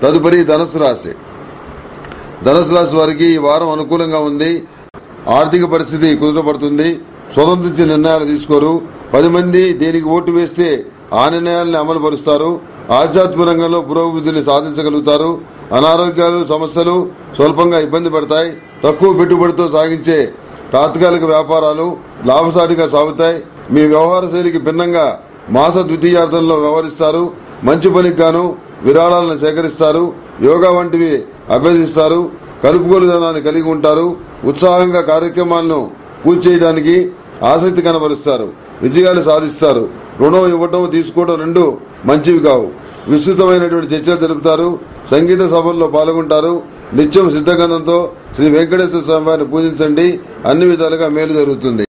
తదుపరి ధనుసు రాశి ధనుసు రాశి వారికి ఈ వారం అనుకూలంగా ఉంది ఆర్థిక పరిస్థితి కుదుటపడుతుంది స్వతంత్రించి నిర్ణయాలు తీసుకోరు పది మంది దేనికి ఓటు వేస్తే ఆ నిర్ణయాలను అమలు పరుస్తారు ఆధ్యాత్మిక రంగంలో పురోభివృద్ధిని సాధించగలుగుతారు అనారోగ్యాలు సమస్యలు స్వల్పంగా ఇబ్బంది పడతాయి తక్కువ పెట్టుబడితో సాగించే తాత్కాలిక వ్యాపారాలు లాభసాటిగా సాగుతాయి మీ వ్యవహార శైలికి భిన్నంగా మాస ద్వితీయార్థంలో వ్యవహరిస్తారు మంచి పనికి గాను విరాళాలను సేకరిస్తారు యోగా వంటివి అభ్యసిస్తారు కలుపుగోలుదనాన్ని కలిగి ఉంటారు ఉత్సాహంగా కార్యక్రమాలను పూర్తి చేయడానికి ఆసక్తి కనబరుస్తారు విజయాలు సాధిస్తారు రుణం ఇవ్వటం తీసుకోవడం రెండు మంచివి కావు విస్తృతమైనటువంటి చర్చలు జరుపుతారు సంగీత సభల్లో పాల్గొంటారు నిత్యం సిద్ధగంధంతో శ్రీ వెంకటేశ్వర స్వామి వారిని పూజించండి అన్ని విధాలుగా మేలు జరుగుతుంది